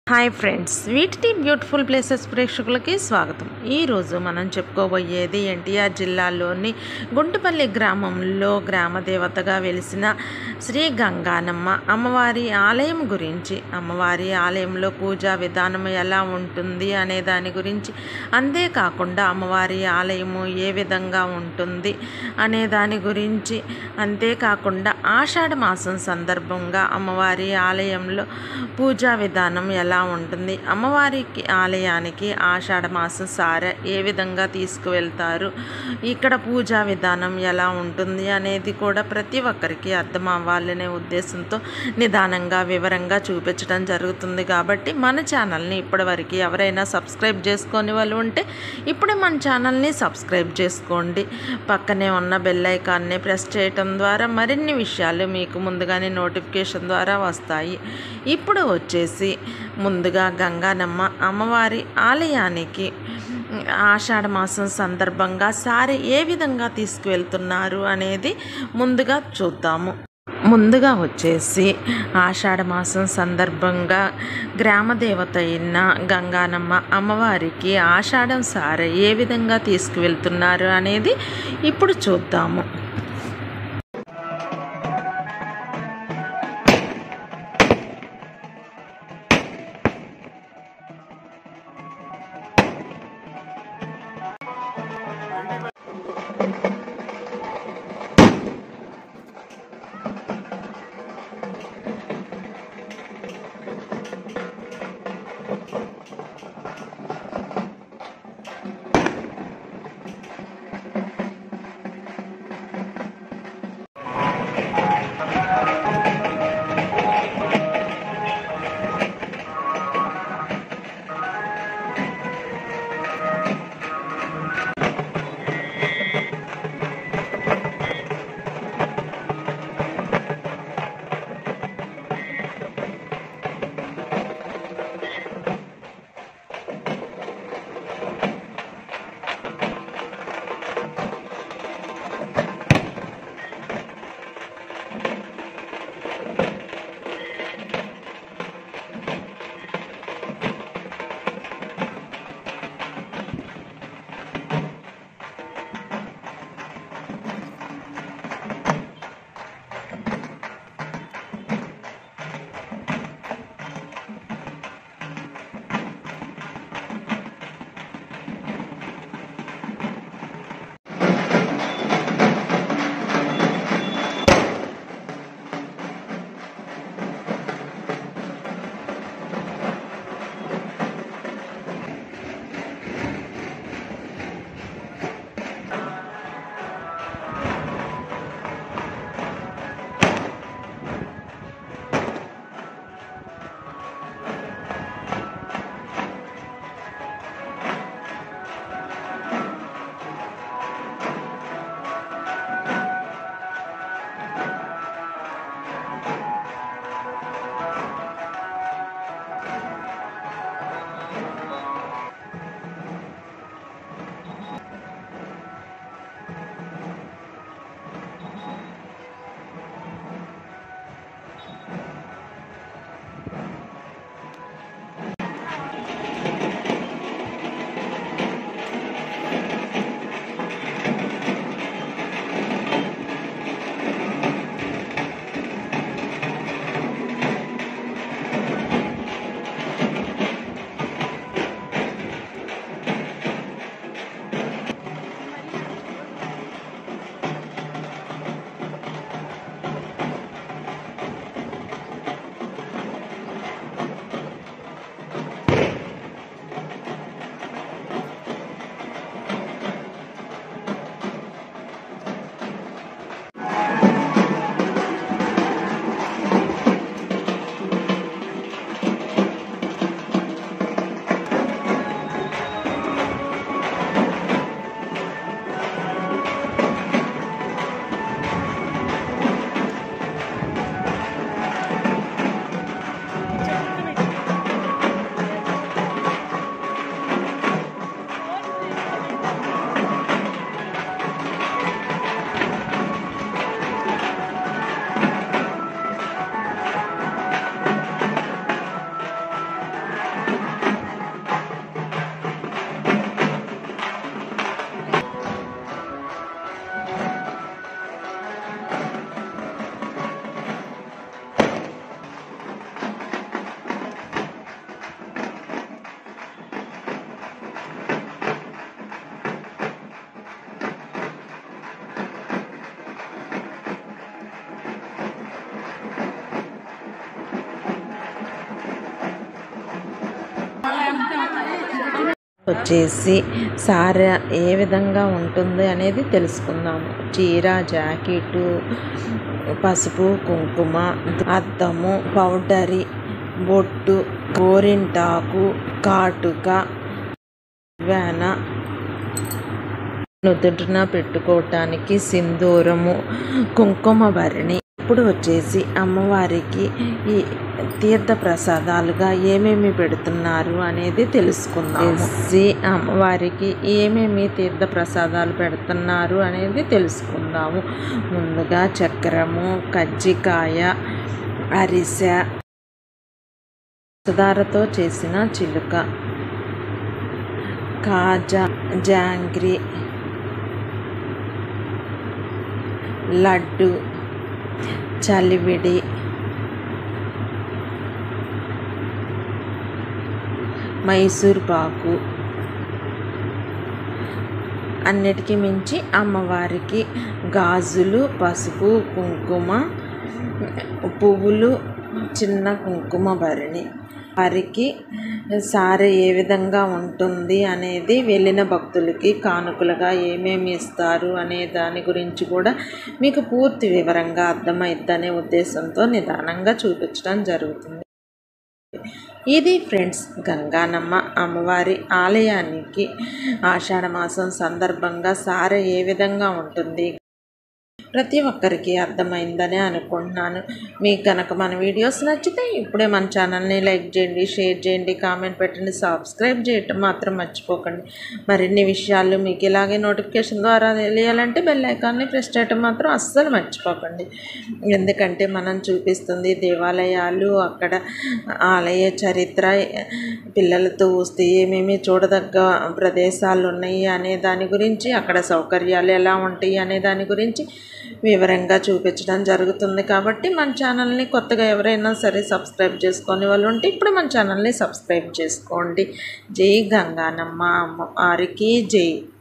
hi friends వీటి beautiful places ప్రేక్షకులకి స్వాగతం ఈరోజు మనం చెప్పుకోబోయేది ఎన్టీఆర్ జిల్లాలోని గుంటుపల్లి గ్రామంలో గ్రామ దేవతగా వెలిసిన శ్రీ గంగానమ్మ అమ్మవారి ఆలయం గురించి అమ్మవారి ఆలయంలో పూజా విధానం ఎలా ఉంటుంది అనే దాని గురించి అంతేకాకుండా అమ్మవారి ఆలయము ఏ విధంగా ఉంటుంది అనే దాని గురించి అంతేకాకుండా ఆషాఢ మాసం సందర్భంగా అమ్మవారి ఆలయంలో పూజా విధానం ఎలా ఉంటుంది అమ్మవారికి ఆలయానికి ఆషాఢ మాసం సార ఏ విధంగా తీసుకువెళ్తారు ఇక్కడ పూజా విధానం ఎలా ఉంటుంది అనేది కూడా ప్రతి ఒక్కరికి అర్థం అవ్వాలనే ఉద్దేశంతో నిదానంగా వివరంగా చూపించడం జరుగుతుంది కాబట్టి మన ఛానల్ని ఇప్పటివరకు ఎవరైనా సబ్స్క్రైబ్ చేసుకొని వాళ్ళు ఉంటే ఇప్పుడే మన ఛానల్ని సబ్స్క్రైబ్ చేసుకోండి పక్కనే ఉన్న బెల్ ఐకాన్ని ప్రెస్ చేయటం ద్వారా మరిన్ని విషయాలు మీకు ముందుగానే నోటిఫికేషన్ ద్వారా వస్తాయి ఇప్పుడు వచ్చేసి ముందుగా గంగానమ్మ అమ్మవారి ఆలయానికి ఆషాఢ మాసం సందర్భంగా సారి ఏ విధంగా తీసుకువెళ్తున్నారు అనేది ముందుగా చూద్దాము ముందుగా వచ్చేసి ఆషాఢ మాసం సందర్భంగా గ్రామ దేవత అయిన గంగానమ్మ అమ్మవారికి ఆషాఢం సార ఏ విధంగా తీసుకువెళ్తున్నారు అనేది ఇప్పుడు చూద్దాము వచ్చేసి సారా ఏ విధంగా ఉంటుంది అనేది తెలుసుకుందాము చీర జాకెట్ పసుపు కుంకుమ అద్దము పౌడరి బొట్టు గోరింటాకు కాటుక వేన నుదుటిన పెట్టుకోవటానికి సింధూరము కుంకుమ భరణి ఇప్పుడు వచ్చేసి అమ్మవారికి ఈ తీర్థ ప్రసాదాలుగా ఏమేమి పెడుతున్నారు అనేది తెలుసుకుందాం వచ్చేసి అమ్మవారికి ఏమేమి తీర్థ ప్రసాదాలు పెడుతున్నారు అనేది తెలుసుకుందాము ముందుగా చక్రము కజ్జికాయ అరిసె సుధారతో చేసిన చిలుక కాజా జాంగ్రీ లడ్డు చలివిడి మైసూర్ పాకు అన్నిటికీ మించి అమ్మవారికి గాజులు పసుపు కుంకుమ పువ్వులు చిన్న కుంకుమ భరణి వారికి సారె ఏ విధంగా ఉంటుంది అనేది వెళ్ళిన భక్తులకి కానుకలుగా ఏమేమి ఇస్తారు అనే దాని గురించి కూడా మీకు పూర్తి వివరంగా అర్థమైద్దనే ఉద్దేశంతో నిదానంగా చూపించడం జరుగుతుంది ఇది ఫ్రెండ్స్ గంగానమ్మ అమ్మవారి ఆలయానికి ఆషాఢ మాసం సందర్భంగా సారె ఏ విధంగా ఉంటుంది ప్రతి ఒక్కరికి అర్థమైందని అనుకుంటున్నాను మీకు కనుక మన వీడియోస్ నచ్చితే ఇప్పుడే మన ఛానల్ని లైక్ చేయండి షేర్ చేయండి కామెంట్ పెట్టండి సబ్స్క్రైబ్ చేయటం మాత్రం మర్చిపోకండి మరిన్ని విషయాలు మీకు ఇలాగే నోటిఫికేషన్ ద్వారా తెలియాలంటే బెల్ ఐకాన్ని ప్రెస్ చేయటం మాత్రం అస్సలు మర్చిపోకండి ఎందుకంటే మనం చూపిస్తుంది దేవాలయాలు అక్కడ ఆలయ చరిత్ర పిల్లలతో వస్తే ఏమేమి చూడదగ్గ ప్రదేశాలు ఉన్నాయి అనే దాని గురించి అక్కడ సౌకర్యాలు ఎలా ఉంటాయి అనే దాని గురించి వివరంగా చూపించడం జరుగుతుంది కాబట్టి మన ఛానల్ని కొత్తగా ఎవరైనా సరే సబ్స్క్రైబ్ చేసుకొని వాళ్ళు ఉంటే ఇప్పుడు మన ఛానల్ని సబ్స్క్రైబ్ చేసుకోండి జై గంగానమ్మ అమ్మ వారికి జై